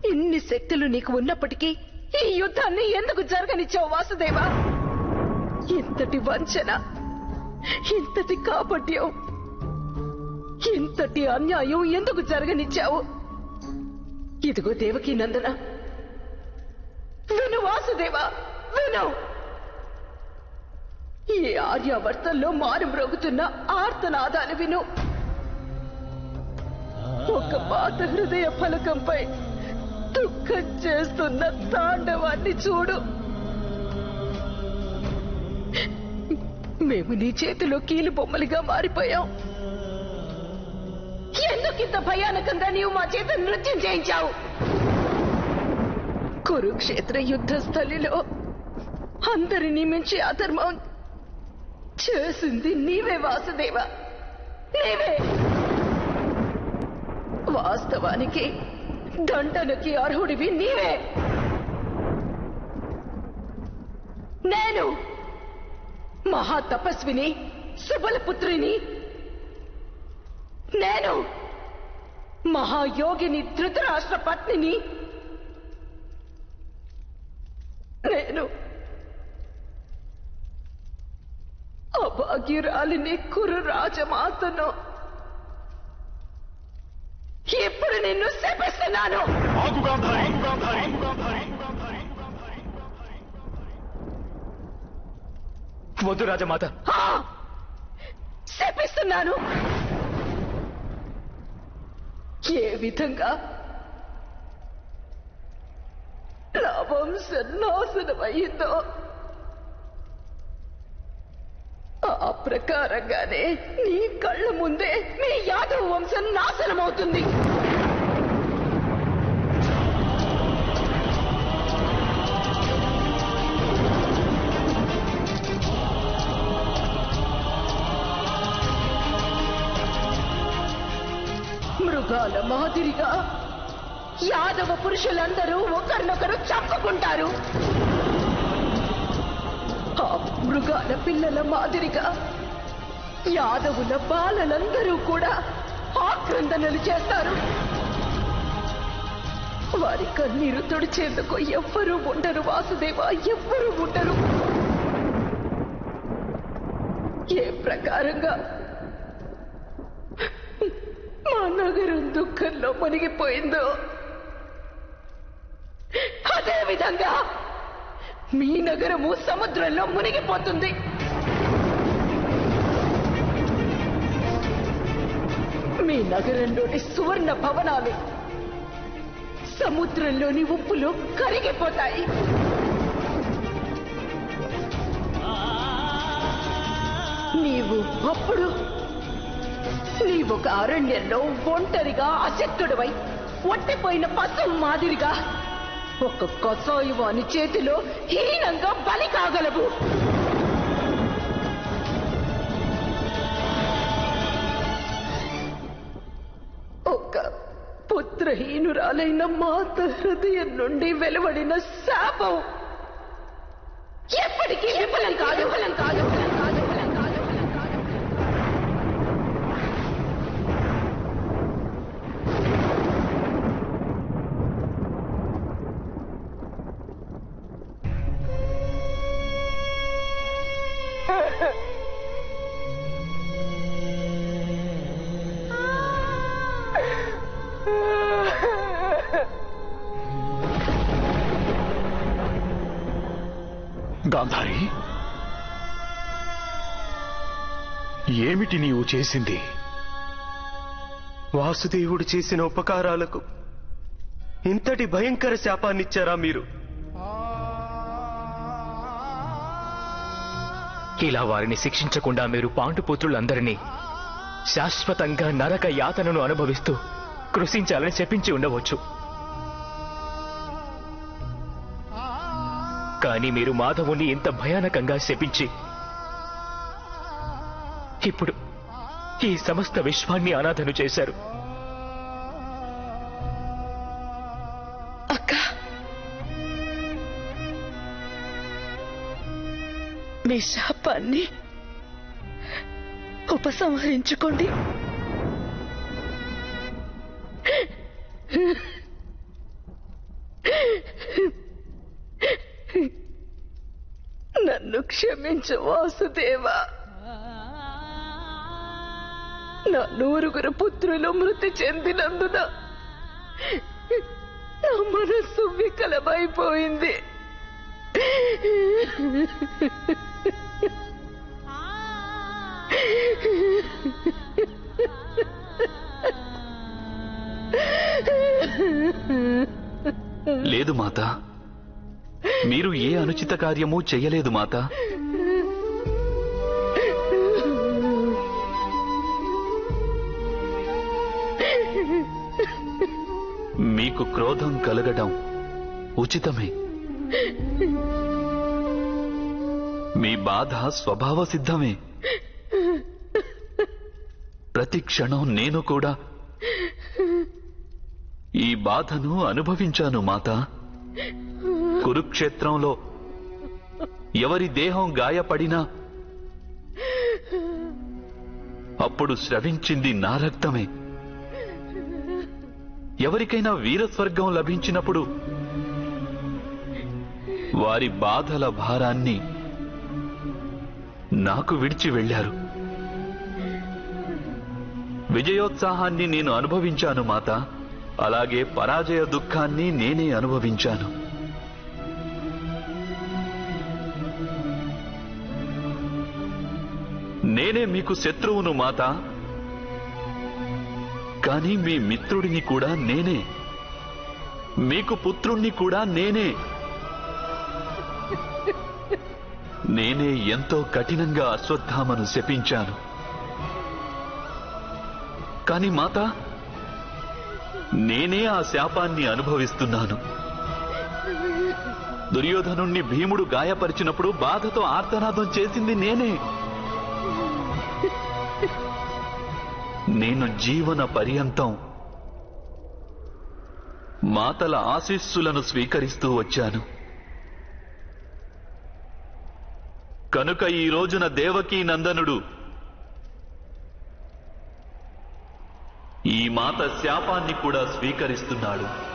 ఇన్ని శక్తులు నీకు ఉన్నప్పటికీ ఈ యుద్ధాన్ని ఎందుకు జరగనిచ్చావు వాసుదేవా ఇంతటి వంచన ఇంతటి కాపట్యం ఇంతటి అన్యాయం ఎందుకు జరగనిచ్చావు ఇదిగో దేవకి నందన విను వాసుదేవా విను ఈ ఆర్యావర్తంలో మారు మ్రోగుతున్న ఆర్తనాదాలు విను ఒక పాత హృదయ ఫలకంపై దుఃఖం చేస్తున్న తాండవాన్ని చూడు మేము నీ చేతిలో కీలు బొమ్మలుగా మారిపోయాం ఎందుకింత భయానకంగా నీవు మా చేత నృత్యం చేయించావు కురుక్షేత్ర యుద్ధ స్థలిలో అందరినీ మించి అధర్మం చేసింది నీవే వాసుదేవ నీవే వాస్తవానికి దండనకి అర్హుడివి నీవే నేను మహా తపస్విని సుబలపుత్రిని నేను మహాయోగిని ధృతరాష్ట్ర పత్నిని నేను అభాగ్యురాలిని కురు రాజమాతను ఇప్పుడు నిన్ను శపిస్తున్నాను ఆగు గాంధారి గాంధారి వద్దు రాజమాత ఆ! శపిస్తున్నాను ఏ విధంగా నా వంశం నాశనమయ్యిందో ఆ ప్రకారంగానే నీ కళ్ళ ముందే మీ యాదవ వంశం నాశనమవుతుంది మృగాల మాదిరిగా యాదవ పురుషులందరూ ఒకరినొకరు చంపుకుంటారు ఆ మృగాల పిల్లల మాదిరిగా యాదవుల బాలలందరూ కూడా ఆక్రందనలు చేస్తారు వారి కన్నీరు తుడిచేందుకు ఎవ్వరూ ఉండరు వాసుదేవ ఎవ్వరూ ఉండరు ఏ ప్రకారంగా మా నగరం దుఃఖంలో మునిగిపోయిందో అదే విధంగా మీ నగరము సముద్రంలో మునిగిపోతుంది మీ నగరంలోని సువర్ణ భవనాలు సముద్రంలోని ఉప్పులు కరిగిపోతాయి నీవు అప్పుడు నీవొక అరణ్యంలో ఒంటరిగా అశక్తుడివై ఒట్టిపోయిన పశువు మాదిరిగా ఒక కొసాయువాని చేతిలో హీనంగా బలి కాగలవు ఒక పుత్రహీనురాలైన మాత హృదయం నుండి వెలువడిన శాపం ఎప్పటికీ విఫలం కాదు విఫలం కాదు విఫలం కాదు విఫలం కాదు విఫలం కాదు గాంధారి ఏమిటి నీవు చేసింది వాసుదేవుడు చేసిన ఉపకారాలకు ఇంతటి భయంకర శాపాన్నిచ్చారా మీరు ఇలా వారిని శిక్షించకుండా మీరు పాండుపుత్రులందరినీ శాశ్వతంగా నరక యాతనను అనుభవిస్తూ కృషించాలని చెప్పించి ఉండవచ్చు కానీ మీరు మాధవుని ఇంత భయానకంగా శపించి ఇప్పుడు ఈ సమస్త విశ్వాన్ని అనాథను చేశారు అక్క మీ శాపాన్ని ఉపసంహరించుకోండి క్షమించు వాసుదేవా నా నూరుగురు పుత్రులు మృతి చెందినందున నా మనస్సు వికలమైపోయింది లేదు మాత మీరు ఏ అనుచిత కార్యము చెయ్యలేదు మాత మీకు క్రోధం కలగడం ఉచితమే మీ బాధ స్వభావ సిద్ధమే ప్రతి క్షణం నేను కూడా ఈ బాధను అనుభవించాను మాత కురుక్షేత్రంలో ఎవరి దేహం గాయపడినా అప్పుడు స్రవించింది నా రక్తమే ఎవరికైనా వీరస్వర్గం లభించినప్పుడు వారి బాధల భారాన్ని నాకు విడిచి వెళ్లారు విజయోత్సాహాన్ని నేను అనుభవించాను మాత అలాగే పరాజయ దుఃఖాన్ని నేనే అనుభవించాను నేనే మీకు శత్రువును మాత కానీ మీ మిత్రుడిని కూడా నేనే మీకు పుత్రుణ్ణి కూడా నేనే నేనే ఎంతో కఠినంగా అశ్వత్థామను శపించాను కాని మాత నేనే ఆ శాపాన్ని అనుభవిస్తున్నాను దుర్యోధనుణ్ణి భీముడు గాయపరిచినప్పుడు బాధతో ఆర్తనాదం చేసింది నేనే నేను జీవన పర్యంతం మాతల ఆశీస్సులను స్వీకరిస్తూ వచ్చాను కనుక ఈ రోజున దేవకీ నందనుడు ఈ మాత శాపాన్ని కూడా స్వీకరిస్తున్నాడు